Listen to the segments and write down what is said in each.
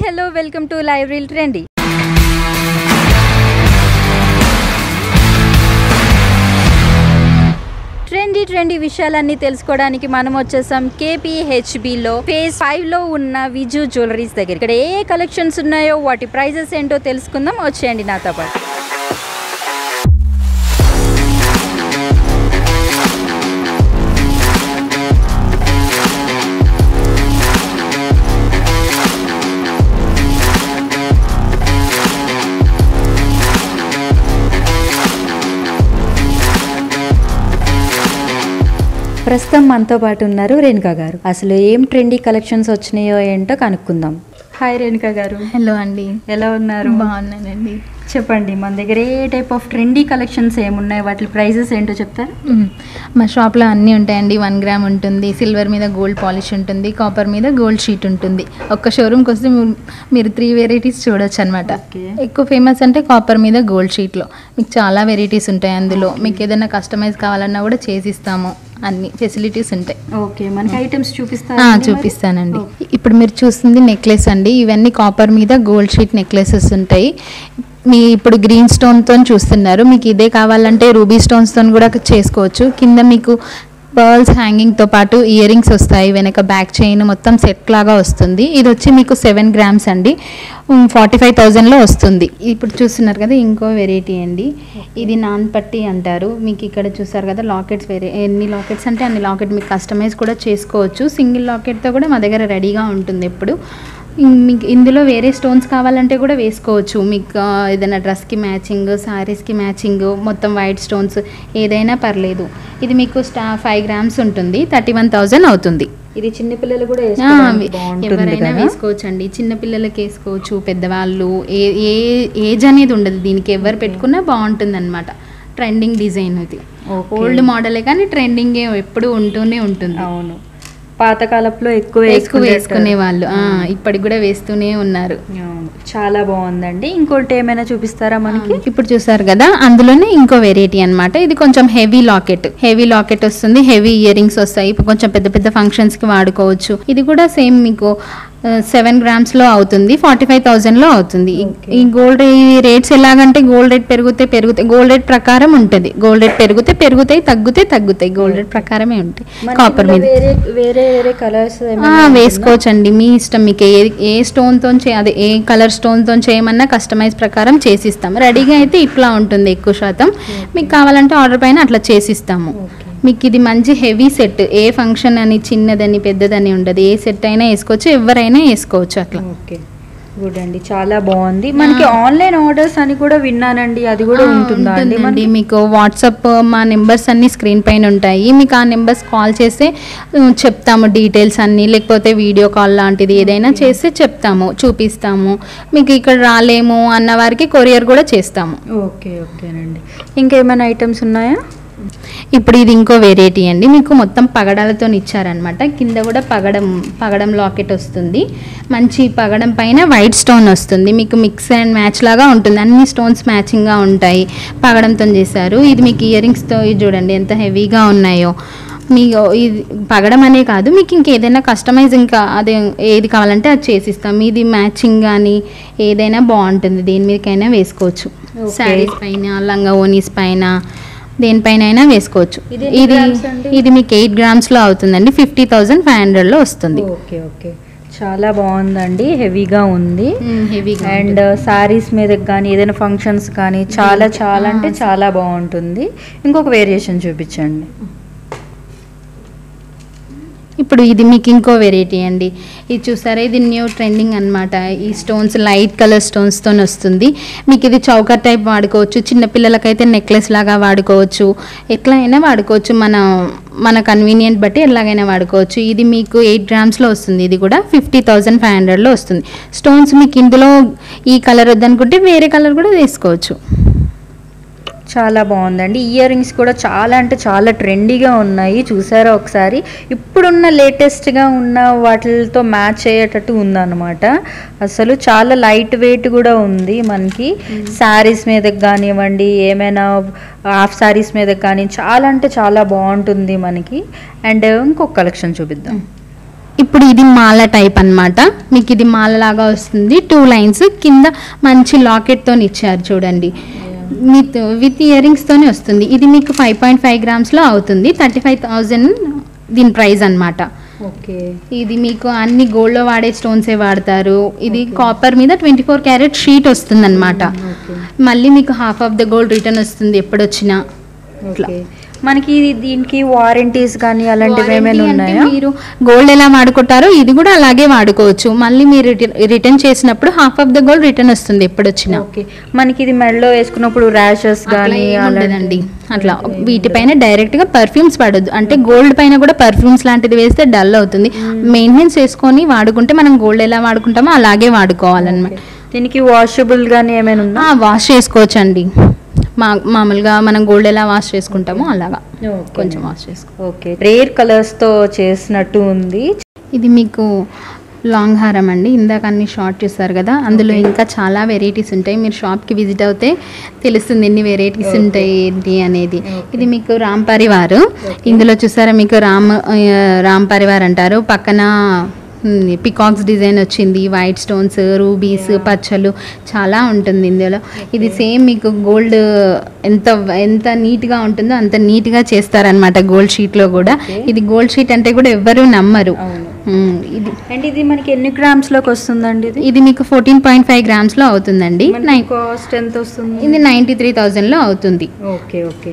Hello welcome to live reel trendy trendy trendy విషయాలన్నీ తెలుసుకోవడానికి మనం వచ్చేసాం కేపీహెచ్బిలో ఫేజ్ ఫైవ్ లో ఉన్న విజు జ్యువెలరీస్ దగ్గర ఇక్కడ ఏ కలెక్షన్స్ ఉన్నాయో వాటి ప్రైజెస్ ఏంటో తెలుసుకుందాం వచ్చేయండి నాతో పాటు ప్రస్తుతం మనతో పాటు ఉన్నారు రేణుకా గారు అసలు ఏం ట్రెండీ కలెక్షన్స్ వచ్చినాయో ఏంటో కనుక్కుందాం హాయ్ రేణుకా గారు హలో అండి ఎలా ఉన్నారు బాగున్నానండి చెప్పండి మన దగ్గర a type of trendy collections ఏమున్నాయి వాటి ప్రైజెస్ ఏంటో చెప్తారా మ్మ్. మా షాప్లో అన్నీ ఉంటాయండి వన్ గ్రామ్ ఉంటుంది సిల్వర్ మీద గోల్డ్ పాలిష్ ఉంటుంది కాపర్ మీద గోల్డ్ షీట్ ఉంటుంది ఒక్క షోరూమ్కి వస్తే మీరు- మీరు త్రీ వెరైటీస్ చూడొచ్చు అనమాట Okay. ఎక్కువ ఫేమస్ అంటే కాపర్ మీద గోల్డ్ షీట్లో మీకు చాలా వెరైటీస్ ఉంటాయి అందులో మీకు ఏదైనా కస్టమైజ్ కావాలన్నా కూడా చేసిస్తాము అన్ని ఫెసిలిటీస్ ఉంటాయి ఓకే మనకి ఐటమ్స్ ఆ, చూపిస్తారా చూపిస్తానండి ఇప్పుడు మీరు చూస్తుంది నెక్లెస్ అండి ఇవన్నీ కాపర్ మీద గోల్డ్ షీట్ నెక్లెసెస్ ఉంటాయి మీ ఇప్పుడు గ్రీన్ స్టోన్తో చూస్తున్నారు మీకు ఇదే కావాలంటే రూబీ స్టోన్స్తో కూడా చేసుకోవచ్చు కింద మీకు పర్ల్స్ హ్యాంగింగ్తో పాటు ఇయర్ రింగ్స్ వస్తాయి వెనక బ్యాక్ చైన్ మొత్తం సెట్ లాగా వస్తుంది ఇది వచ్చి మీకు సెవెన్ గ్రామ్స్ అండి ఫార్టీ ఫైవ్ థౌజండ్లో వస్తుంది ఇప్పుడు చూస్తున్నారు కదా ఇంకో వెరైటీ అండి ఇది నాన్ పట్టి అంటారు మీకు ఇక్కడ చూసారు కదా లాకెట్స్ వేరే ఎన్ని లాకెట్స్ అంటే అన్ని లాకెట్ మీకు కస్టమైజ్ కూడా చేసుకోవచ్చు సింగిల్ లాకెట్తో కూడా మా దగ్గర రెడీగా ఉంటుంది ఎప్పుడు ఇం- మీకు ఇందులో వేరే స్టోన్స్ కావాలంటే కూడా వేసుకోవచ్చు మీకు ఆ, ఏదైనా డ్రెస్కి మ్యాచింగ్ శారీస్కి మ్యాచింగ్ మొత్తం వైట్ స్టోన్స్ ఏదైనా పర్లేదు ఇది మీకు స్టా ఫైవ్ గ్రామ్స్ ఉంటుంది థర్టీ వన్ థౌజండ్ అవుతుంది ఇది చిన్న పిల్లలు కూడా ఆ, వేసుకోవడానికి బాగుంటుంది ఎవరైనా కదా వేసుకోవచ్చు అండి చిన్న పిల్లలకి వేసుకోవచ్చు పెద్దవాళ్ళు ఏ ఏ ఏజ్ అనేది ఉండదు దీనికి ఎవరు పెట్టుకున్నా బాగుంటుంది అనమాట ట్రెండింగ్ డిజైన్ ఇది Okay. ఓల్డ్ మోడలే కానీ ట్రెండింగ్ ఎప్పుడు ఉంటూనే ఉంటుంది అవును పాతకాలంలో ఎక్కువ ఎక్కువ వేసుకునేటట్టు. వేసుకునే వాళ్ళు ఆ, ఇప్పటికి కూడా వేస్తూనే ఉన్నారు అవును. చాలా బాగుందండి ఇంకోటి ఏమైనా చూపిస్తారా మనకి ఇప్పుడు చూసారు కదా అందులోనే ఇంకో వెరైటీ అన్నమాట ఇది కొంచెం హెవీ లాకెట్ హెవీ లాకెట్ వస్తుంది హెవీ ఇయర్ రింగ్స్ వస్తాయి ఇప్పుడు కొంచెం పెద్ద పెద్ద ఫంక్షన్స్ కి వాడుకోవచ్చు ఇది కూడా సేమ్ మీకు సెవెన్ గ్రామ్స్ లో అవుతుంది ఫార్టీ ఫైవ్ థౌసండ్ లో అవుతుంది ఈ- Okay. ఈ గోల్డ్ ఈ రేట్స్ ఎలాగంటే గోల్డ్ రేట్ పెరిగితే పెరుగుతాయి గోల్డ్ రేట్ ప్రకారం ఉంటుంది గోల్డ్ రేట్ పెరిగితే పెరుగుతాయి తగ్గితే తగ్గుతాయి గోల్డ్ రేట్ ప్రకారమే ఉంటాయి మనకి కాపర్ ఇందులో మీద వేరే వేరే వేరే కలర్స్ ఆ, వేసుకోవచ్చండి మీ ఇష్టం మీకు ఏ ఏ స్టోన్తో చే అదే ఏ కలర్ స్టోన్తో చేయమన్నా కస్టమైజ్ ప్రకారం చేసిస్తాం రెడీగా అయితే ఇట్లా ఉంటుంది ఎక్కువ శాతం మీకు కావాలంటే ఆర్డర్ పైన అట్లా చేసిస్తాము ఓకే మీకు ఇది మంచి హెవీ సెట్ ఏ ఫంక్షన్ అని చిన్నదని పెద్దదని ఉండదు ఏ సెట్ అయినా వేసుకోవచ్చు ఎవరైనా వేసుకోవచ్చు అట్లా ఓకే గుడ్ అండి చాలా బాగుంది మనకి ఆన్లైన్ ఆర్డర్స్ అని కూడా విన్నానండి అది కూడా ఆ, ఉంటుందా అండి ఉంటుందండి మనకి? మీకు వాట్సాప్ మా నెంబర్స్ అన్ని స్క్రీన్ పైన ఉంటాయి మీకు ఆ నెంబర్స్ కాల్ చేస్తే ఉమ్, చెప్తాము డీటెయిల్స్ అన్ని లేకపోతే వీడియో కాల్ లాంటిది ఏదైనా చేస్తే చెప్తాము చూపిస్తాము మీకు ఇక్కడ రాలేము అన్న వారికి కొరియర్ కూడా చేస్తాము ఓకే ఓకేనండి ఇంకేమైనా ఐటమ్స్ ఉన్నాయా ఇప్పుడు ఇది ఇంకో వెరైటీ అండి మీకు మొత్తం పగడాలతో ఇచ్చారనమాట కింద కూడా పగడం పగడం లాకెట్ వస్తుంది మంచి పగడం పైన వైట్ స్టోన్ వస్తుంది మీకు మిక్స్ అండ్ మ్యాచ్ లాగా ఉంటుంది అన్ని స్టోన్స్ మ్యాచింగ్గా ఉంటాయి పగడంతో చేశారు ఇది మీకు ఇయర్ రింగ్స్తో చూడండి ఎంత హెవీగా ఉన్నాయో మీకు ఇది పగడం అనే కాదు మీకు ఇంకేదైనా కస్టమైజ్ ఇంకా అదే ఏది కావాలంటే అది చేసిస్తాం ఇది మ్యాచింగ్ కానీ ఏదైనా బాగుంటుంది దేని మీదకైనా వేసుకోవచ్చు Okay. శారీస్ పైన లంగా ఓనీస్ పైన దేనిపైన అయినా వేసుకోవచ్చు ఇది ఎన్ని ఇది grams అండి? ఇది మీకు ఎయిట్ గ్రామ్స్లో అవుతుందండి ఫిఫ్టీ థౌజండ్ ఫైవ్ హండ్రెడ్లో వస్తుంది ఓకే ఓకే చాలా బాగుందండి హెవీగా ఉంది హెవీగా అండ్ సారీస్ మీద కానీ ఏదైనా ఫంక్షన్స్ కానీ చాలా చాలా అంటే చాలా బాగుంటుంది ఇంకొక వేరియేషన్ చూపించండి ఇప్పుడు ఇది మీకు ఇంకో వెరైటీ అండి ఇది చూసారా ఇది న్యూ ట్రెండింగ్ అన్నమాట ఈ స్టోన్స్ లైట్ కలర్ స్టోన్స్తో వస్తుంది మీకు ఇది చౌకర్ టైప్ వాడుకోవచ్చు చిన్న పిల్లలకైతే నెక్లెస్ లాగా వాడుకోవచ్చు ఎట్లా అయినా వాడుకోవచ్చు మన మన కన్వీనియంట్ బట్టి ఎలాగైనా వాడుకోవచ్చు ఇది మీకు ఎయిట్ గ్రామ్స్లో వస్తుంది ఇది కూడా ఫిఫ్టీ థౌజండ్ ఫైవ్ హండ్రెడ్లో వస్తుంది స్టోన్స్ మీకు ఇందులో ఈ కలర్ వద్దనుకుంటే వేరే కలర్ కూడా వేసుకోవచ్చు చాలా బాగుందండి ఇయర్ రింగ్స్ కూడా చాలా అంటే చాలా ట్రెండీగా ఉన్నాయి చూసారా ఒకసారి ఇప్పుడున్న లేటెస్ట్గా ఉన్న వాటితో మ్యాచ్ అయ్యేటట్టు ఉందన్నమాట అసలు చాలా లైట్ వెయిట్ కూడా ఉంది మనకి శారీస్ మీదకి కానివ్వండి ఏమైనా హాఫ్ శారీస్ మీదకి కానీ చాలా అంటే చాలా బాగుంటుంది మనకి అండ్ ఇంకొక కలెక్షన్ చూపిద్దాం ఇప్పుడు ఇది మాల టైప్ అన్నమాట మీకు ఇది మాల లాగా వస్తుంది టూ లైన్స్ కింద మంచి లాకెట్తో ఇచ్చారు చూడండి విత్ విత్ ఇయర్ రింగ్స్తోనే వస్తుంది ఇది మీకు ఫైవ్ పాయింట్ ఫైవ్ గ్రామ్స్లో అవుతుంది థర్టీ ఫైవ్ థౌజండ్ దీని ప్రైస్ అన్నమాట ఓకే ఇది మీకు అన్ని గోల్డ్లో వాడే స్టోన్సే వాడతారు ఇది కాపర్ మీద ట్వంటీ ఫోర్ క్యారెట్ షీట్ వస్తుంది అనమాట ఓకే మళ్ళీ మీకు half of the gold return వస్తుంది ఎప్పుడు వచ్చినా ఓకే మనకి ఇది- దీనికి వారంటీస్ కానీ అలాంటివి ఏమైనా Warranty అంటే ఉన్నాయా మీరు గోల్డ్ ఎలా వాడుకుంటారో ఇది కూడా అలాగే వాడుకోవచ్చు మళ్ళీ మీరు రిట- రిటర్న్ చేసినప్పుడు half of the gold return వస్తుంది ఎప్పుడు వచ్చినా ఓకే మనకి ఇది మెడలో వేసుకున్నప్పుడు ర్యాషెస్ అట్లా కానీ ఏం ఉండదండి అట్లా వీటిపైన డైరెక్ట్ గా పర్ఫ్యూమ్స్ పడద్దు అంటే గోల్డ్ పైన కూడా పర్ఫ్యూమ్స్ లాంటిది వేస్తే డల్ అవుతుంది మెయింటెనెన్స్ చేసుకొని వాడుకుంటే మనం గోల్డ్ ఎలా వాడుకుంటామో అలాగే వాడుకోవాలన్నమాట దీనికి వాషబుల్ గానీ ఏమైనా ఉందా వాష్ చేసుకోవచ్చు అండి మా మామూలుగా మనం గోల్డ్ ఎలా వాష్ చేసుకుంటామో అలాగా కొంచెం వాష్ చేసుకో ఓకే రేర్ కలర్స్ తో చేసినట్టు ఉంది ఇది మీకు లాంగ్ హారం అండి ఇందాక అన్ని షార్ట్ చూస్తారు కదా అందులో ఇంకా చాలా వెరైటీస్ ఉంటాయి మీరు షాప్కి విజిట్ అవుతే తెలుస్తుంది ఎన్ని వెరైటీస్ ఉంటాయి ఏంటి అనేది ఇది మీకు రామ్ పరివార్ ఇందులో చూసారా మీకు రామ్ ఆ, రామ్ పరివార్ అంటారు పక్కన పికాక్స్ డిజైన్ వచ్చింది వైట్ స్టోన్స్ రూబీస్ పచ్చలు చాలా ఉంటుంది ఇందులో ఇది సేమ్ మీకు గోల్డ్ ఎంత ఎంత నీట్గా ఉంటుందో అంత నీట్గా చేస్తారనమాట గోల్డ్ షీట్లో కూడా ఇది గోల్డ్ షీట్ అంటే కూడా ఎవ్వరూ నమ్మరు అవును మ్మ్. ఇది అండ్ ఇది మనకి ఎన్ని గ్రామ్స్ లోకి వస్తుందండి ఇది ఇది మీకు ఫోర్టీన్ పాయింట్ ఫైవ్ గ్రామ్స్లో అవుతుందండి నైన్ కాస్ట్ ఎంత వస్తుంది ఇది నైంటీ త్రీ థౌజండ్లో అవుతుంది ఓకే ఓకే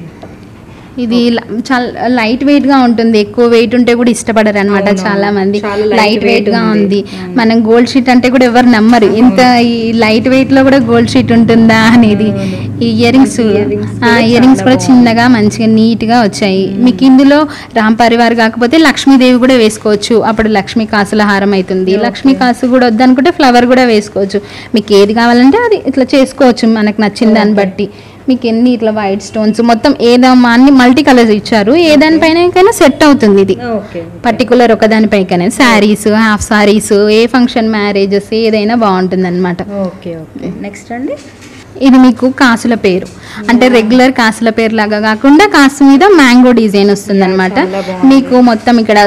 ఇది ల- చాలా లైట్ వెయిట్ గా ఉంటుంది ఎక్కువ వెయిట్ ఉంటే కూడా ఇష్టపడరు అనమాట అవునవును. చాలా మంది చాలా light లైట్ వెయిట్ weight గా ఉంది. ఉంది అవును. మనం గోల్డ్ షీట్ అంటే కూడా ఎవరు నమ్మరు ఇంత ఈ లైట్ వెయిట్ లో కూడా గోల్డ్ షీట్ ఉంటుందా అనేది అవును. ఈ ఇయర్ రింగ్స్ మనకి earrings కూడా ఇయర్ రింగ్స్ చాలా కూడా చిన్నగా మంచిగా నీట్ గా వచ్చాయి మీకు ఇందులో రామ్ పరివార్ కాకపోతే లక్ష్మీదేవి కూడా వేసుకోవచ్చు అప్పుడు లక్ష్మీ కాసుల హారం అవుతుంది Okay. లక్ష్మీ కాసు కూడా వద్దనుకుంటే ఫ్లవర్ కూడా వేసుకోవచ్చు మీకు ఏది కావాలంటే అది ఇట్లా చేసుకోవచ్చు మనకు నచ్చిన దాన్ని Okay. బట్టి మీకు ఎన్ని ఇట్లా వైట్ స్టోన్స్ మొత్తం ఏదమ్మా అన్ని మల్టీ కలర్స్ ఇచ్చారు ఏ దానిపైన సెట్ అవుతుంది ఇది ఓకే పర్టికులర్ ఒక దానిపైకనే saris half saris a function marriages ఏదైనా బాగుంటుంది అనమాట ఓకే ఓకే నెక్స్ట్ అండి ఇది మీకు కాసుల పేరు అంటే రెగ్యులర్ కాసుల పేరు లాగా కాకుండా కాసు మీద మ్యాంగో డిజైన్ వస్తుంది అనమాట చాలా బాగుంది. మీకు మొత్తం ఇక్కడ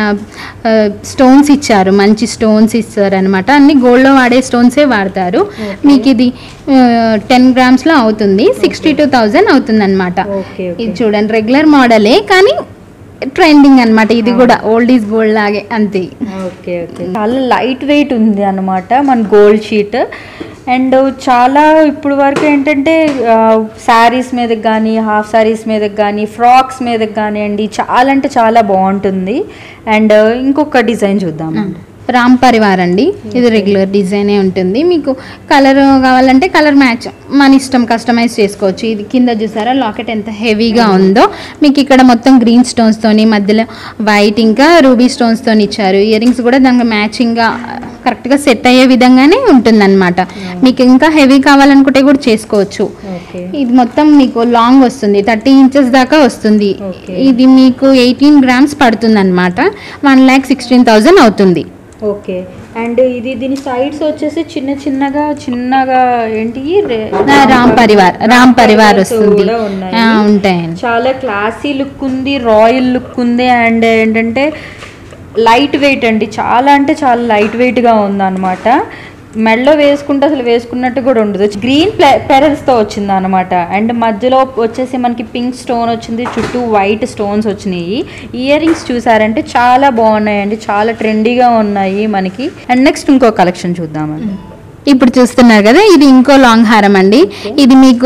స్టోన్స్ ఇచ్చారు మంచి స్టోన్స్ ఇస్తారు అనమాట అన్ని గోల్డ్లో వాడే స్టోన్సే వాడతారు మీకు ఇది టెన్ గ్రామ్స్లో అవుతుంది సిక్స్టీ టూ థౌజండ్ అవుతుంది అనమాట ఓకే ఓకే ఇది చూడండి రెగ్యులర్ మోడలే కానీ ట్రెండింగ్ అన్నమాట ఇది కూడా ఓల్డ్ ఈజ్ గోల్డ్ లాగే అంతే ఓకే ఓకే చాలా లైట్ వెయిట్ ఉంది అనమాట మన గోల్డ్ షీట్ అండ్ చాలా ఇప్పుడు వరకు ఏంటంటే శారీస్ మీదకి కానీ హాఫ్ శారీస్ మీదకి కానీ ఫ్రాక్స్ మీదకి కానివ్వండి చాలా అంటే చాలా బాగుంటుంది అండ్ ఇంకొక డిజైన్ చూద్దాం రామ్ పరివార్ అండి ఇది రెగ్యులర్ డిజైనే ఉంటుంది మీకు కలర్ కావాలంటే కలర్ మ్యాచ్ మన ఇష్టం కస్టమైజ్ చేసుకోవచ్చు ఇది కింద చూసారా లాకెట్ ఎంత హెవీగా ఉందో మీకు ఇక్కడ మొత్తం గ్రీన్ స్టోన్స్ తోని మధ్యలో వైట్ ఇంకా రూబీ స్టోన్స్ తోని ఇచ్చారు ఇయర్ రింగ్స్ కూడా దానికి మ్యాచింగ్గా కరెక్ట్గా సెట్ అయ్యే విధంగానే ఉంటుందన్నమాట మీకు ఇంకా హెవీ కావాలనుకుంటే కూడా చేసుకోవచ్చు ఓకే ఇది మొత్తం మీకు లాంగ్ వస్తుంది థర్టీ ఇంచెస్ దాకా వస్తుంది Okay. ఇది మీకు ఎయిటీన్ గ్రామ్స్ పడుతుంది అనమాట వన్ ల్యాక్ సిక్స్టీన్ థౌజండ్ అవుతుంది ఓకే అండ్ ఇది దీని సైడ్స్ వచ్చేసి చిన్న చిన్నగా చిన్నగా ఏంటి రే- ఆ, రామ్ పరివార్ రామ్ పరివార్ పరివార్స్ వస్తుంది కూడా ఉన్నాయి. ఆ, ఉంటాయండి చాలా క్లాసీ లుక్ ఉంది రాయల్ లుక్ ఉంది అండ్ ఏంటంటే లైట్ వెయిట్ అండి చాలా అంటే చాలా లైట్ వెయిట్గా ఉందన్నమాట మెడలో వేసుకుంటే అసలు వేసుకున్నట్టు కూడా ఉండదు గ్రీన్ పెరల్స్తో వచ్చింది అనమాట అండ్ మధ్యలో వచ్చేసి మనకి పింక్ స్టోన్ వచ్చింది చుట్టూ వైట్ స్టోన్స్ వచ్చినాయి ఇయర్ రింగ్స్ చూసారంటే చాలా బాగున్నాయండి చాలా ట్రెండీగా ఉన్నాయి మనకి అండ్ నెక్స్ట్ ఇంకో కలెక్షన్ చూద్దామండి ఇప్పుడు చూస్తున్నారు కదా ఇది ఇంకో లాంగ్ హారం అండి ఇది మీకు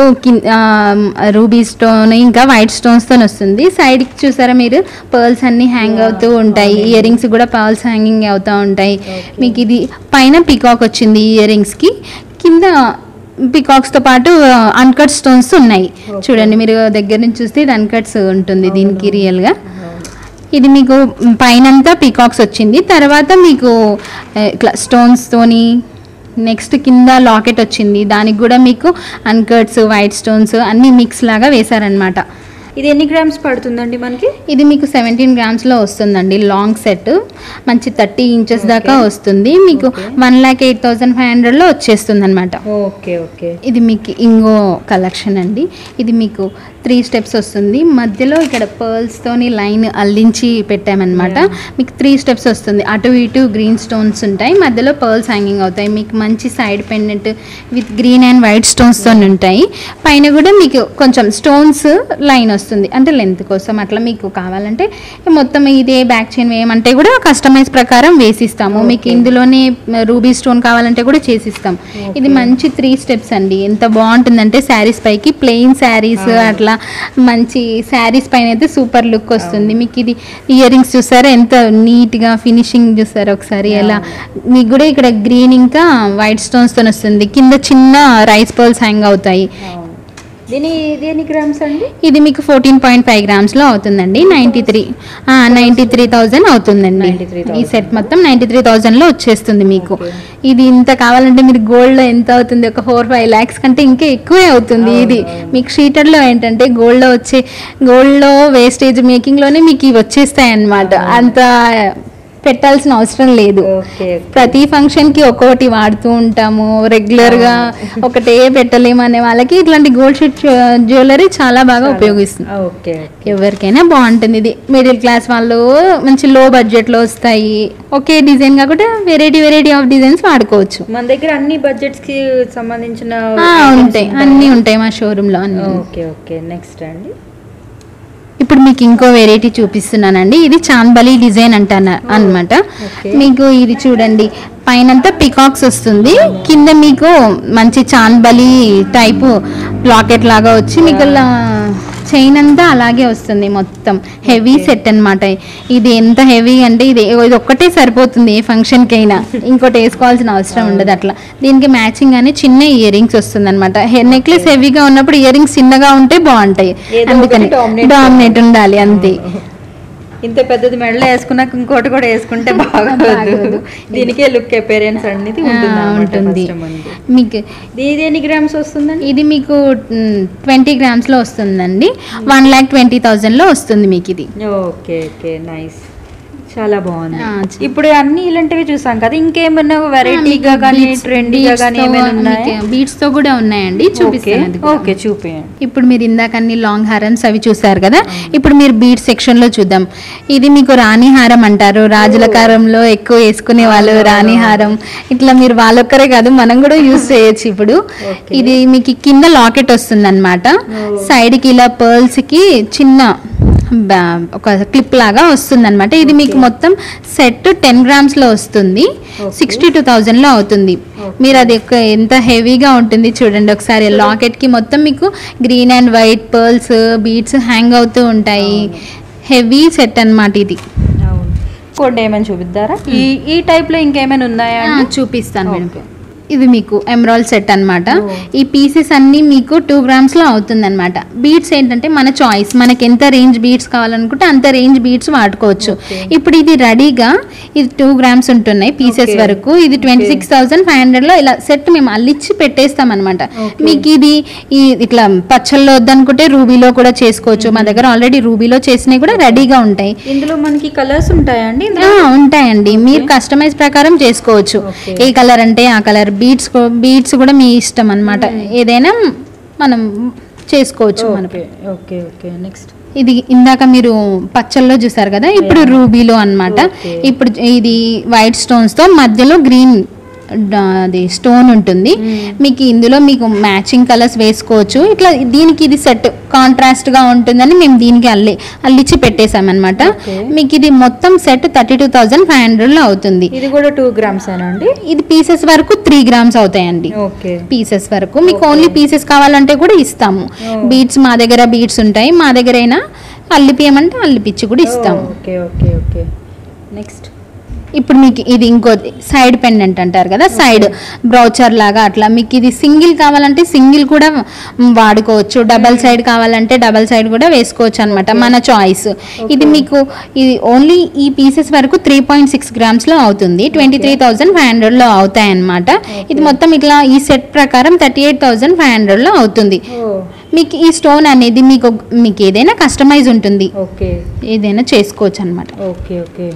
రూబీ స్టోన్ ఇంకా వైట్ స్టోన్స్ తో వస్తుంది సైడ్ కి చూసారా మీరు పర్ల్స్ అన్ని హ్యాంగ్ అవుతూ ఉంటాయి ఇయర్ రింగ్స్ కూడా పర్ల్స్ హ్యాంగింగ్ అవుతూ ఉంటాయి మీకు ఇది పైన పికాక్ వచ్చింది ఇయర్ రింగ్స్ కి కింద పికాక్స్ తో పాటు అన్కట్ స్టోన్స్ ఉన్నాయి చూడండి మీరు దగ్గర నుంచి చూస్తే ఇది అన్కట్స్ ఉంటుంది దీనికి రియల్ గా ఇది మీకు పైనంతా పీకాక్స్ వచ్చింది తర్వాత మీకు ఆ, ఇట్లా స్టోన్స్ తోని నెక్స్ట్ కింద లాకెట్ వచ్చింది దానికి కూడా మీకు అన్కట్స్ వైట్ స్టోన్స్ అన్ని మిక్స్ లాగా వేశారనమాట ఇది ఎన్ని గ్రామ్స్ పడుతుందండి మనకి ఇది మీకు సెవెంటీన్ గ్రామ్స్లో వస్తుందండి లాంగ్ సెట్ మంచి థర్టీ ఇంచెస్ దాకా వస్తుంది మీకు one lakh eight thousand five హండ్రెడ్లో వచ్చేస్తుంది అనమాట ఓకే ఓకే ఇది మీకు ఇంగో కలెక్షన్ అండి ఇది మీకు త్రీ స్టెప్స్ వస్తుంది మధ్యలో ఇక్కడ పర్ల్స్తోని లైన్ అల్లించి పెట్టామన్నమాట మీకు త్రీ స్టెప్స్ వస్తుంది అటు ఇటు గ్రీన్ స్టోన్స్ ఉంటాయి మధ్యలో పర్ల్స్ హ్యాంగింగ్ అవుతాయి మీకు మంచి side pendant with green and white స్టోన్స్తో ఉంటాయి పైన కూడా మీకు కొంచెం స్టోన్స్ లైన్ వస్తుంది అంటే లెంత్ కోసం అట్లా మీకు కావాలంటే మొత్తం ఇదే బ్యాక్ చైన్ వేయమంటే కూడా కస్టమైజ్ ప్రకారం వేసిస్తాము మీకు ఇందులోనే రూబీ స్టోన్ కావాలంటే కూడా చేసిస్తాం ఇది మంచి త్రీ స్టెప్స్ అండి ఎంత బాగుంటుందంటే శారీస్ పైకి ప్లెయిన్ శారీస్ అట్లా మంచి శారీస్ పైన అయితే సూపర్ లుక్ వస్తుంది మీకు ఇది ఇయర్ రింగ్స్ చూసారా ఎంత నీట్గా ఫినిషింగ్ చూసారా ఒకసారి ఎలా మీకు కూడా ఇక్కడ గ్రీన్ ఇంకా వైట్ స్టోన్స్తో వస్తుంది కింద చిన్న రైస్ పర్ల్స్ హ్యాంగ్ అవుతాయి దీని ఇది ఎన్ని గ్రామ్స్ అండి ఇది మీకు ఫోర్టీన్ పాయింట్ ఫైవ్ గ్రామ్స్లో అవుతుందండి ninety three ninety three thousand అవుతుందండి 93,000. ఈ సెట్ మొత్తం నైంటీ త్రీ థౌజండ్లో వచ్చేస్తుంది మీకు ఇది ఇంత కావాలంటే మీరు గోల్డ్లో ఎంత అవుతుంది ఒక ఫోర్ ఫైవ్ ల్యాక్స్ కంటే ఇంకా ఎక్కువే అవుతుంది ఇది మీకు షీటర్లో ఏంటంటే గోల్డ్లో వచ్చే గోల్డ్లో వేస్టేజ్ మేకింగ్లోనే మీకు ఇవి వచ్చేస్తాయి అన్నమాట అంత పెట్టాల్సిన అవసరం లేదు ఓకే ప్రతి ఫంక్షన్ కి ఒక్కొక్కటి వాడుతూ ఉంటాము రెగ్యులర్ గా ఒకటే పెట్టలేము అనే వాళ్ళకి ఇట్లాంటి గోల్డ్ షీట్ జ్యువెలరీ చాలా బాగా ఉపయోగిస్తుంది ఓకే ఎవరికైనా బాగుంటుంది ఇది మిడిల్ క్లాస్ వాళ్ళు మంచి లో బడ్జెట్ లో వస్తాయి ఒకే డిజైన్ కాకుండా వెరైటీ వెరైటీ ఆఫ్ డిజైన్స్ వాడుకోవచ్చు మన దగ్గర అన్ని బడ్జెట్స్ కి సంబంధించిన ఆ, ఉంటాయి అన్నీ ఉంటాయి మా షోరూమ్ లో అన్ని ఓకే ఓకే నెక్స్ట్ అండి ఇప్పుడు మీకు ఇంకో వెరైటీ చూపిస్తున్నానండి ఇది చాన్బలి డిజైన్ అంటాను అనమాట Okay. మీకు ఇది చూడండి పైనంతా పికాక్స్ వస్తుంది కింద మీకు మంచి చాన్బలి టైపు లాకెట్ లాగా వచ్చి మీకు చైన్ అంతా అలాగే వస్తుంది మొత్తం హెవీ సెట్ అన్నమాట ఇది ఎంత హెవీ అంటే ఇది ఇది ఒక్కటే సరిపోతుంది ఏ ఫంక్షన్కి అయినా ఇంకోటి వేసుకోవాల్సిన అవసరం ఉండదు అట్లా దీనికి మ్యాచింగ్ అని చిన్న ఇయర్ రింగ్స్ వస్తుంది అనమాట నెక్లెస్ హెవీగా ఉన్నప్పుడు ఇయర్ రింగ్స్ చిన్నగా ఉంటే బాగుంటాయి ఏదో అందుకని ఒకటి dominate డామినేట్ ఉండాలి అంతే ఇంత పెద్దది మెడలో వేసుకున్నాక ఇంకోటి కూడా వేసుకుంటే బాగోదు బాగోదు. దీనికే లుక్ అపేరెన్స్ అనేది ఆ, ఉంటుంది అన్నమాట ఉంటుంది first మనకి. మీకు ఇది ఎన్ని గ్రామ్స్ వస్తుందండి ఇది మీకు ట్వంటీ గ్రామ్స్లో వస్తుందండి వన్ ల్యాక్ ట్వంటీ థౌజండ్లో వస్తుంది మీకు ఇది ఓకే ఓకే నైస్ చాలా బాగుంది ఆ, చ- ఇప్పుడు అన్ని ఇలాంటివి చూసాం కదా ఇంకేమన్నా వెరైటీగా కానీ ట్రెండీగా కానీ ఏమైనా ఉన్నాయా బీట్స్ తో కూడా ఉన్నాయండి ఓకే చూపిస్తాను అది కూడా. ఓకే చూపియండి ఇప్పుడు మీరు ఇందాక అన్ని లాంగ్ హారమ్స్ అవి చూసారు కదా ఇప్పుడు మీరు బీట్ సెక్షన్ లో చూద్దాం ఇది మీకు రాణి హారం అంటారు రాజుల కారంలో ఎక్కువ వేసుకునే వాళ్ళు రాణి హారం ఇట్లా మీరు వాళ్ళొక్కరే కాదు మనం కూడా యూస్ చేయొచ్చు ఇప్పుడు Okay. ఇది మీకు కింద లాకెట్ వస్తుంది అనమాట సైడ్ కి ఇలా పర్ల్స్ కి చిన్న బా- ఒక క్లిప్ లాగా వస్తుంది అనమాట ఇది మీకు మొత్తం సెట్ టెన్ గ్రామ్స్ లో వస్తుంది సిక్స్టీ టూ థౌజండ్ లో అవుతుంది మీరు అది ఒక ఎంత హెవీగా ఉంటుంది చూడండి ఒకసారి లాకెట్ కి మొత్తం మీకు green and white pearls beads hang అవుతూ ఉంటాయి హెవీ సెట్ అన్నమాట ఇది అవును ఇంకోటి ఏమైనా చూపిద్దారా ఈ ఈ టైప్ లో ఇంకేమైనా ఉన్నాయా ఆ, అండి? చూపిస్తాను మేడం ఓకే. ఇది మీకు ఎమరాల్డ్ సెట్ అన్నమాట ఓ. ఈ పీసెస్ అన్ని మీకు టూ గ్రామ్స్ లో అవుతుంది అనమాట బీట్స్ ఏంటంటే మన చాయిస్ మనకి ఎంత రేంజ్ బీట్స్ కావాలనుకుంటే అంత రేంజ్ బీట్స్ వాడుకోవచ్చు ఓకే. ఇప్పుడు ఇది రెడీగా ఇది టూ గ్రామ్స్ ఉంటున్నాయి పీసెస్ ఓకే. వరకు ఇది twenty six thousand five hundred లో ఇలా సెట్ మేము అల్లిచ్చి పెట్టేస్తాం అనమాట ఓకే. మీకు ఇది ఈ ఇట్లా పచ్చల్లో వద్దనుకుంటే రూబీలో కూడా చేసుకోవచ్చు మా దగ్గర ఆల్రెడీ రూబీలో చేసినవి కూడా రెడీగా ఉంటాయి ఇందులో మనకి కలర్స్ ఉంటాయా అండి ఆ, ఉంటాయండి మీరు కస్టమైజ్ ప్రకారం చేసుకోవచ్చు ఓకే. ఏ కలర్ అంటే ఆ కలర్ బీడ్స్ బీడ్స్ కూడా మీ ఇష్టం అన్నమాట ఏదైనా మనం చేసుకోవచ్చు మనం ఓకే ఓకే ఓకే నెక్స్ట్ ఇది ఇందాక మీరు పచ్చల్లో చూసారు కదా ఇప్పుడు రూబీలో అన్నమాట ఓకే. ఇప్పుడు ఇది వైట్ స్టోన్స్ తో మధ్యలో గ్రీన్ అది స్టోన్ ఉంటుంది మీకు ఇందులో మీకు మ్యాచింగ్ కలర్స్ వేసుకోవచ్చు ఇట్లా దీనికి ఇది సెట్ కాంట్రాస్ట్ గా ఉంటుందని మేము దీనికి అల్లి అల్లిచ్చి పెట్టేసాం అనమాట ఓకే. మీకు ఇది మొత్తం set thirty two thousand five hundred లో అవుతుంది ఇది కూడా టూ గ్రామ్స్ అండి ఇది పీసెస్ వరకు త్రీ గ్రామ్స్ అవుతాయండి ఓకే పీసెస్ వరకు మీకు ఓన్లీ పీసెస్ కావాలంటే కూడా ఇస్తాము Oh. బీట్స్ మా దగ్గర బీట్స్ ఉంటాయి మా దగ్గర అయినా అల్లిపియమంటే అల్లిపిచ్చి కూడా ఇస్తాము ఓకే ఓకే ఓకే నెక్స్ట్ ఇప్పుడు మీకు ఇది ఇంకోది సైడ్ పెండెంట్ అంటారు కదా సైడ్ బ్రౌచర్ లాగా అట్లా మీకు ఇది సింగిల్ కావాలంటే సింగిల్ కూడా మ్, వాడుకోవచ్చు డబల్ సైడ్ కావాలంటే డబల్ సైడ్ కూడా వేసుకోవచ్చు అనమాట మన చాయిస్ ఇది మీకు ఇది ఓన్లీ ఈ పీసెస్ వరకు త్రీ పాయింట్ సిక్స్ గ్రామ్స్ లో అవుతుంది twenty three thousand five hundred లో అవుతాయి అనమాట ఇది మొత్తం ఇట్లా ఈ సెట్ ప్రకారం thirty eight thousand five hundred లో అవుతుంది ఓ మీకు ఈ స్టోన్ అనేది మీకు మీకు ఏదైనా కస్టమైజ్ ఉంటుంది ఓకే ఏదైనా చేసుకోవచ్చు అనమాట ఓకే ఓకే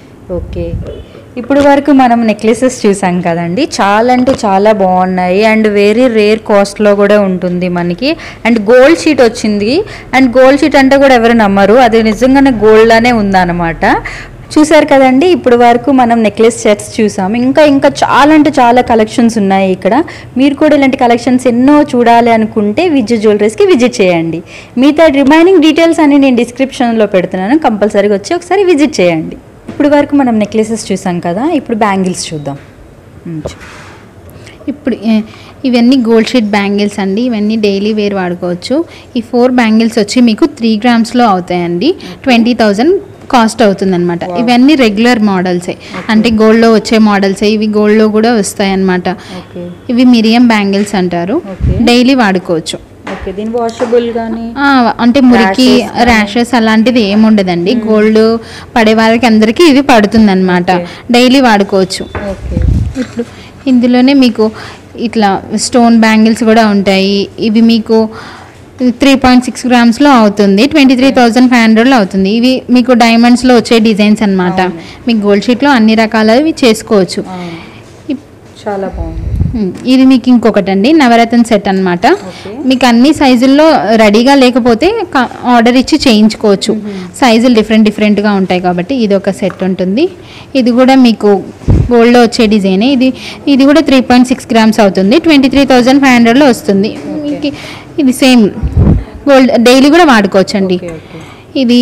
ఓకే ఇప్పుడు వరకు మనం నెక్లెసెస్ చూసాం కదండి చాలా అంటే చాలా బాగున్నాయి అండ్ వెరీ రేర్ కాస్ట్లో కూడా ఉంటుంది మనకి అండ్ గోల్డ్ షీట్ వచ్చింది అండ్ గోల్డ్ షీట్ అంటే కూడా ఎవరు నమ్మరు అది నిజంగానే గోల్డ్ అనే ఉందన్నమాట చూసారు కదండి ఇప్పుడు వరకు మనం నెక్లెస్ సెట్స్ చూసాం ఇంకా ఇంకా చాలా అంటే చాలా కలెక్షన్స్ ఉన్నాయి ఇక్కడ మీరు కూడా ఇలాంటి కలెక్షన్స్ ఎన్నో చూడాలి అనుకుంటే విజయ్ జ్యువెలరీస్కి విజిట్ చేయండి మిగతా రిమైనింగ్ డీటెయిల్స్ అన్ని నేను డిస్క్రిప్షన్లో పెడుతున్నాను కంపల్సరీగా వచ్చి ఒకసారి విజిట్ చేయండి ఇప్పుడు వరకు మనం నెక్లెసెస్ చూసాం కదా ఇప్పుడు బ్యాంగిల్స్ చూద్దాం ఉమ్, చూ- ఇప్పుడు ఏ, ఇవన్నీ గోల్డ్ షీట్ బ్యాంగిల్స్ అండి ఇవన్నీ డైలీ వేర్ వాడుకోవచ్చు ఈ ఫోర్ బ్యాంగిల్స్ వచ్చి మీకు త్రీ గ్రామ్స్లో అవుతాయండి ట్వంటీ థౌజండ్ కాస్ట్ అవుతుందన్నమాట ఇవన్నీ రెగ్యులర్ మోడల్సే అంటే గోల్డ్లో వచ్చే మోడల్సే ఇవి గోల్డ్లో కూడా వస్తాయి అన్నమాట ఓకే ఇవి మిరియం బ్యాంగిల్స్ అంటారు ఓకే. డైలీ వాడుకోవచ్చు ఓకే దీని వాషబుల్ కానీ ఆ, అంటే మురికి Rashes కానీ? ర్యాషెస్ అలాంటిది ఏముండదండి గోల్డ్ పడే వాళ్ళకి అందరికీ ఇది పడుతుంది అనమాట డైలీ వాడుకోవచ్చు ఓకే ఇప్పుడు ఇందులోనే మీకు ఇట్లా స్టోన్ బ్యాంగిల్స్ కూడా ఉంటాయి ఇవి మీకు త్రీ పాయింట్ సిక్స్ గ్రామ్స్లో అవుతుంది ట్వంటీ త్రీ థౌజండ్ ఫైవ్ హండ్రెడ్లో అవుతుంది ఇవి మీకు డైమండ్స్లో వచ్చే డిజైన్స్ అన్నమాట అవును. మీకు గోల్డ్ షీట్లో అన్ని రకాలవి చేసుకోవచ్చు అవును. ఇప్- చాలా బాగుంది ఉమ్, ఇది మీకు ఇంకొకటి అండి నవరత్న సెట్ అన్నమాట ఓకే మీకు అన్ని సైజుల్లో రెడీగా లేకపోతే క- ఆర్డర్ ఇచ్చి చేయించుకోవచ్చు సైజులు డిఫరెంట్ డిఫరెంట్గా ఉంటాయి కాబట్టి ఇది ఒక సెట్ ఉంటుంది ఇది కూడా మీకు గోల్డ్లో వచ్చే డిజైన్ ఇది ఇది కూడా త్రీ పాయింట్ సిక్స్ గ్రామ్స్ అవుతుంది ట్వంటీ త్రీ థౌజండ్ ఫైవ్ హండ్రెడ్లో వస్తుంది మీకు ఇది సేమ్ గోల్డ్ డైలీ కూడా వాడుకోవచ్చండి ఓకే ఓకే ఇది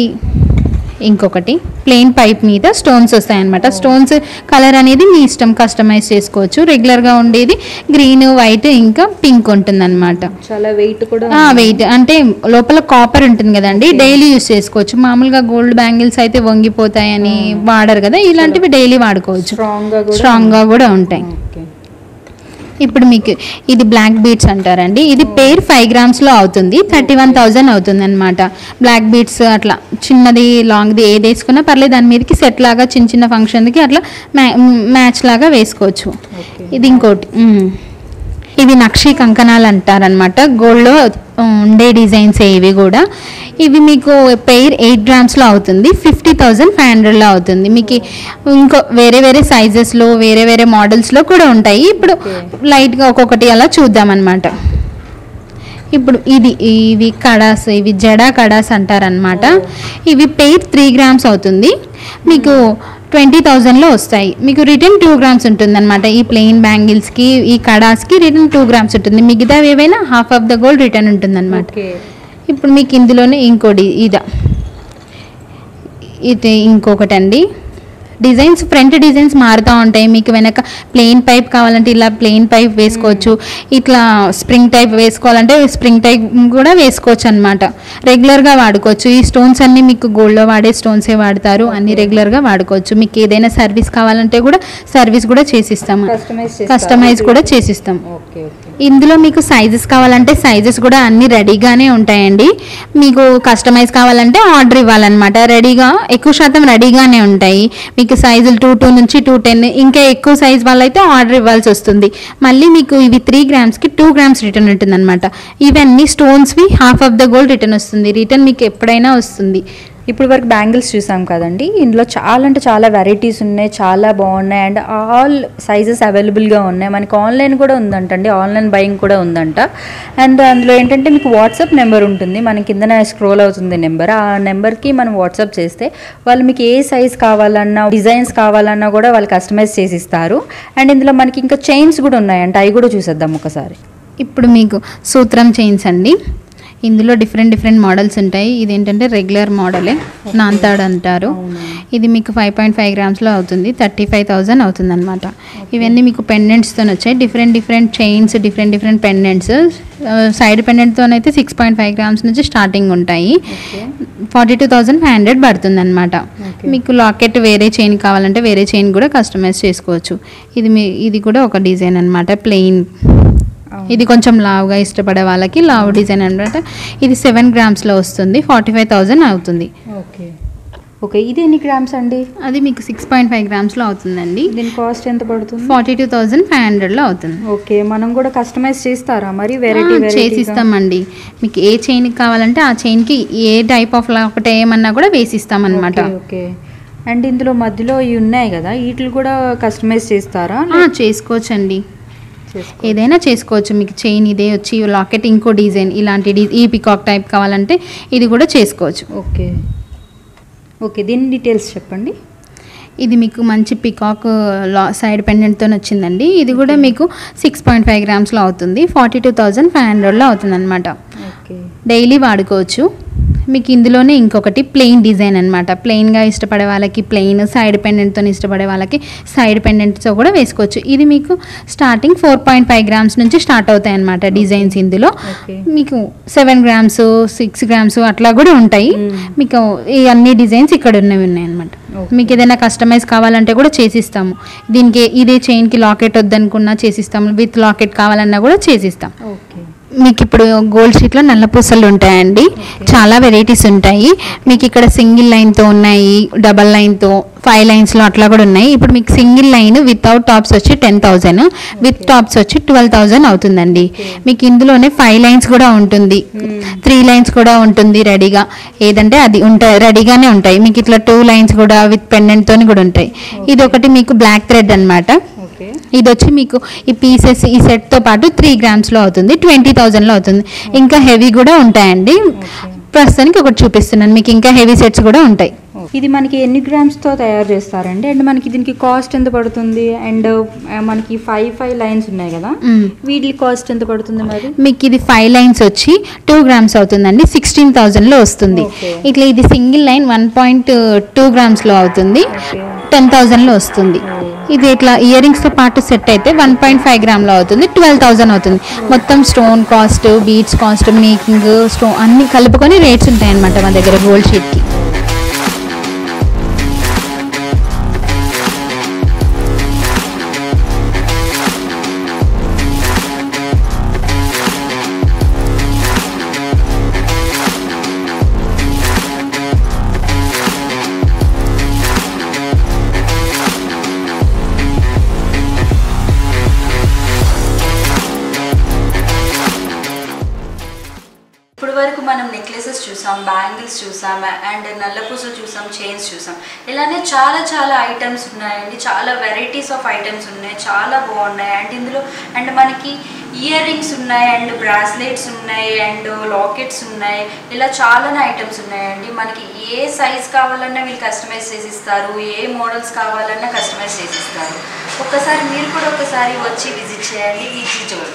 ఇంకొకటి ప్లెయిన్ పైప్ మీద స్టోన్స్ వస్తాయన్నమాట స్టోన్స్ కలర్ అనేది మీ ఇష్టం కస్టమైజ్ చేసుకోవచ్చు రెగ్యులర్గా ఉండేది గ్రీన్ వైట్ ఇంకా పింక్ ఉంటుందన్నమాట చాలా వెయిట్ కూడా ఆ వెయిట్ అంటే లోపల కాపర్ ఉంటుంది కదండి డైలీ యూస్ చేసుకోవచ్చు మామూలుగా గోల్డ్ బ్యాంగిల్స్ అయితే వంగిపోతాయని వాడరు కదా ఇలాంటివి డైలీ వాడుకోవచ్చు స్ట్రాంగ్ గా కూడా స్ట్రాంగ్ గా కూడా ఉంటాయి ఓకే ఇప్పుడు మీకు ఇది బ్లాక్ బీట్స్ అంటారండి ఇది పేర్ ఫైవ్ గ్రామ్స్ లో అవుతుంది థర్టీ వన్ థౌజండ్ అవుతుంది అనమాట బ్లాక్ బీట్స్ అట్లా చిన్నది లాంగ్ది ఏది వేసుకున్నా పర్లేదు దాని మీదకి సెట్ లాగా చిన్న చిన్న ఫంక్షన్కి అట్లా మ్యాచ్ లాగా వేసుకోవచ్చు ఓకే ఇది ఇంకోటి మ్మ్. ఇవి నక్షి కంకణాలు అంటారనమాట గోల్డ్లో ఉండే డిజైన్స్ ఇవి కూడా ఇవి మీకు పెయిర్ ఎయిట్ గ్రామ్స్లో అవుతుంది ఫిఫ్టీ థౌజండ్ ఫైవ్ హండ్రెడ్లో అవుతుంది మీకు ఇంకో వేరే వేరే సైజెస్లో వేరే వేరే మోడల్స్లో కూడా ఉంటాయి ఇప్పుడు లైట్గా ఒక్కొక్కటి అలా చూద్దామన్నమాట ఇప్పుడు ఇది ఇవి కడాస్ ఇవి జడా కడాస్ అంటారనమాట ఇవి పెయిర్ త్రీ గ్రామ్స్ అవుతుంది మీకు ట్వంటీ థౌజండ్లో వస్తాయి మీకు రిటర్న్ టూ గ్రామ్స్ ఉంటుంది అనమాట ఈ ప్లెయిన్ బ్యాంగిల్స్కి ఈ కడాస్కి రిటర్న్ టూ గ్రామ్స్ ఉంటుంది మిగతావి ఏవైనా half of the gold return ఉంటుంది అనమాట ఓకే ఇప్పుడు మీకు ఇందులోనే ఇంకోటి ఇదా ఇది ఇంకొకటి అండి డిజైన్స్ ఫ్రంట్ డిజైన్స్ మారుతూ ఉంటాయి మీకు వెనక ప్లెయిన్ పైప్ కావాలంటే ఇలా ప్లెయిన్ పైప్ వేసుకోవచ్చు ఇట్లా స్ప్రింగ్ టైప్ వేసుకోవాలంటే స్ప్రింగ్ టైప్ కూడా వేసుకోవచ్చు అనమాట రెగ్యులర్గా వాడుకోవచ్చు ఈ స్టోన్స్ అన్ని మీకు గోల్డ్లో వాడే స్టోన్సే వాడతారు అన్ని రెగ్యులర్గా వాడుకోవచ్చు మీకు ఏదైనా సర్వీస్ కావాలంటే కూడా సర్వీస్ కూడా చేసిస్తాము కస్టమైజ్ కస్టమైజ్ కూడా చేసిస్తాం ఓకే ఓకే ఇందులో మీకు సైజెస్ కావాలంటే సైజెస్ కూడా అన్ని రెడీగానే ఉంటాయండి మీకు కస్టమైజ్ కావాలంటే ఆర్డర్ ఇవ్వాలన్నమాట రెడీగా ఎక్కువ శాతం రెడీగానే ఉంటాయి మీకు సైజులు టూ టూ నుంచి టూ టెన్ ఇంకా ఎక్కువ సైజ్ వాళ్ళైతే ఆర్డర్ ఇవ్వాల్సి వస్తుంది మళ్ళీ మీకు ఇవి త్రీ గ్రామ్స్కి టూ గ్రామ్స్ రిటర్న్ ఉంటుంది అనమాట ఇవన్నీ స్టోన్స్వి half of the gold return వస్తుంది రిటర్న్ మీకు ఎప్పుడైనా వస్తుంది ఇప్పుడు వరకు బ్యాంగిల్స్ చూసాం కదండి ఇందులో చాలా అంటే చాలా వెరైటీస్ ఉన్నాయి చాలా బాగున్నాయి అండ్ ఆల్ సైజెస్ అవైలబుల్గా ఉన్నాయి మనకి ఆన్లైన్ కూడా ఉందంటండి ఆన్లైన్ బయింగ్ కూడా ఉందంట అండ్ అందులో ఏంటంటే మీకు వాట్సాప్ నెంబర్ ఉంటుంది మన కిందన స్క్రోల్ అవుతుంది నెంబర్ ఆ నెంబర్కి మనం వాట్సాప్ చేస్తే వాళ్ళు మీకు ఏ సైజ్ కావాలన్నా డిజైన్స్ కావాలన్నా కూడా వాళ్ళు కస్టమైజ్ చేసి ఇస్తారు అండ్ ఇందులో మనకి ఇంకా చైన్స్ కూడా ఉన్నాయంట అవి కూడా చూసేద్దాం ఒకసారి ఇప్పుడు మీకు సూత్రం చైన్స్ అండి ఇందులో డిఫరెంట్ డిఫరెంట్ మోడల్స్ ఉంటాయి ఇది ఏంటంటే రెగ్యులర్ మోడలే నాంతాడ్ అంటారు ఇది మీకు ఫైవ్ పాయింట్ ఫైవ్ గ్రామ్స్లో అవుతుంది థర్టీ ఫైవ్ థౌజండ్ అవుతుంది అనమాట ఇవన్నీ మీకు పెండెంట్స్తో వచ్చాయి different different chains different different pendants side పెండెంట్తోనైతే సిక్స్ పాయింట్ ఫైవ్ గ్రామ్స్ నుంచి స్టార్టింగ్ ఉంటాయి forty two thousand five hundred పడుతుంది అనమాట Okay. మీకు లాకెట్ వేరే చైన్ కావాలంటే వేరే చైన్ కూడా కస్టమైజ్ చేసుకోవచ్చు ఇది మీ ఇది కూడా ఒక డిజైన్ అనమాట ప్లెయిన్ ఇది కొంచెం లావుగా ఇష్టపడే వాళ్ళకి లావు డిజైన్ అనమాట ఇది సెవెన్ గ్రామ్స్లో వస్తుంది ఫార్టీ ఫైవ్ థౌజండ్ అవుతుంది ఓకే ఓకే ఇది ఎన్ని గ్రామ్స్ అండి అది మీకు సిక్స్ పాయింట్ ఫైవ్ గ్రామ్స్లో అవుతుందండి దీని కాస్ట్ ఎంత పడుతుంది ఫార్టీ టూ థౌజండ్ ఫైవ్ హండ్రెడ్లో అవుతుంది ఓకే మనం కూడా కస్టమైజ్ చేస్తారా మరి ఆ, వెరైటీ చేసిస్తామండి మీకు ఏ చైన్ కావాలంటే ఆ చైన్కి ఏ టైప్ ఆఫ్ ఒకటి ఏమన్నా కూడా వేసిస్తామన్నమాట ఓకే అండ్ ఇందులో మధ్యలో ఇవి ఉన్నాయి కదా వీటిని కూడా కస్టమైజ్ చేస్తారా ఆ, చేసుకోవచ్చండి చేసుకో- ఏదైనా చేసుకోవచ్చు మీకు చైన్ ఇదే వచ్చి లాకెట్ ఇంకో డిజైన్ ఇలాంటి డి ఈ పికాక్ టైప్ కావాలంటే ఇది కూడా చేసుకోవచ్చు ఓకే ఓకే దీని డీటెయిల్స్ చెప్పండి ఇది మీకు మంచి పికాక్ లా సైడ్ పెండెంట్తో వచ్చిందండి ఇది కూడా మీకు సిక్స్ పాయింట్ ఫైవ్ గ్రామ్స్లో అవుతుంది ఫార్టీ టూ థౌజండ్ ఫైవ్ హండ్రెడ్లో అవుతుంది అనమాట ఓకే డైలీ వాడుకోవచ్చు మీకు ఇందులోనే ఇంకొకటి ప్లెయిన్ డిజైన్ అనమాట ప్లెయిన్గా ఇష్టపడే వాళ్ళకి ప్లెయిన్ సైడ్ పెండెంట్తో ఇష్టపడే వాళ్ళకి సైడ్ పెండెంట్తో కూడా వేసుకోవచ్చు ఇది మీకు starting four point five grams నుంచి స్టార్ట్ అవుతాయి అనమాట డిజైన్స్ ఇందులో ఓకే మీకు సెవెన్ గ్రామ్స్ సిక్స్ గ్రామ్స్ అట్లా కూడా ఉంటాయి మ్మ్. మీకు ఈ అన్ని డిజైన్స్ ఇక్కడ ఉన్నవి ఉన్నాయి అనమాట Okay. మీకు ఏదైనా కస్టమైజ్ కావాలంటే కూడా చేసిస్తాము దీనికి ఇదే చైన్కి లాకెట్ వద్దనుకున్నా చేసిస్తాము విత్ లాకెట్ కావాలన్నా కూడా చేసిస్తాం ఓకే మీకు ఇప్పుడు గోల్డ్ షీట్లో నల్ల పూసలు ఉంటాయండి Okay. చాలా వెరైటీస్ ఉంటాయి మీకు ఇక్కడ సింగిల్ లైన్తో ఉన్నాయి డబల్ లైన్తో ఫైవ్ లైన్స్లో అట్లా కూడా ఉన్నాయి ఇప్పుడు మీకు సింగిల్ లైన్ వితౌట్ టాప్స్ వచ్చి టెన్ థౌజండ్ విత్ టాప్స్ వచ్చి ట్వెల్వ్ థౌజండ్ అవుతుందండి Okay. మీకు ఇందులోనే ఫైవ్ లైన్స్ కూడా ఉంటుంది Hmm. త్రీ లైన్స్ కూడా ఉంటుంది రెడీగా ఏదంటే అది ఉంటాయి రెడీగానే ఉంటాయి మీకు ఇట్లా టూ లైన్స్ కూడా విత్ పెండెంట్తో కూడా ఉంటాయి ఇది ఒకటి మీకు బ్లాక్ థ్రెడ్ అన్నమాట ఓకే ఇది వచ్చి మీకు ఈ పీసెస్ ఈ సెట్తో పాటు త్రీ గ్రామ్స్లో అవుతుంది ట్వంటీ థౌజండ్లో అవుతుంది ఇంకా హెవీ కూడా ఉంటాయండి ఓకే ప్రస్తుతానికి ఒకటి చూపిస్తున్నాను మీకు ఇంకా హెవీ సెట్స్ కూడా ఉంటాయి ఇది మనకి ఎన్ని గ్రామ్స్తో తయారు చేస్తారండి అండ్ మనకి దీనికి కాస్ట్ ఎంత పడుతుంది అండ్ మనకి ఫైవ్ ఫైవ్ లైన్స్ ఉన్నాయి కదా మ్మ్. వీటి కాస్ట్ ఎంత పడుతుంది మరి మీకు ఇది ఫైవ్ లైన్స్ వచ్చి టూ గ్రామ్స్ అవుతుందండి సిక్స్టీన్ థౌజండ్లో వస్తుంది Okay. ఇట్లా ఇది single line one point two గ్రామ్స్లో అవుతుంది ఓకే టెన్ థౌజండ్లో వస్తుంది ఇది ఇట్లా ఇయర్ రింగ్స్తో పాటు సెట్ అయితే వన్ పాయింట్ ఫైవ్ గ్రామ్లో అవుతుంది ట్వెల్వ్ థౌజండ్ అవుతుంది మొత్తం stone cost beads cost making stone అన్ని కలుపుకొని రేట్స్ ఉంటాయన్నమాట మా దగ్గర గోల్డ్ షీట్కి ఇప్పుడు వరకు మనం నెక్లెసెస్ చూసాం బ్యాంగిల్స్ చూసాం అండ్ నల్లపూసలు చూసాం చైన్స్ చూసాం ఇలానే చాలా చాలా ఐటమ్స్ ఉన్నాయండి చాలా వెరైటీస్ ఆఫ్ ఐటమ్స్ ఉన్నాయి చాలా బాగున్నాయి అండ్ ఇందులో అండ్ మనకి ఇయర్ రింగ్స్ ఉన్నాయి అండ్ బ్రాస్లెట్స్ ఉన్నాయి అండ్ లాకెట్స్ ఉన్నాయి ఇలా చాలానే ఐటమ్స్ ఉన్నాయండి మనకి ఏ సైజ్ కావాలన్నా వీళ్ళు కస్టమైజ్ చేసిస్తారు ఏ మోడల్స్ కావాలన్నా కస్టమైజ్ చేసిస్తారు ఒక్కసారి మీరు కూడా ఒకసారి వచ్చి విజిట్ చేయండి ఈ జ్యువెలరీ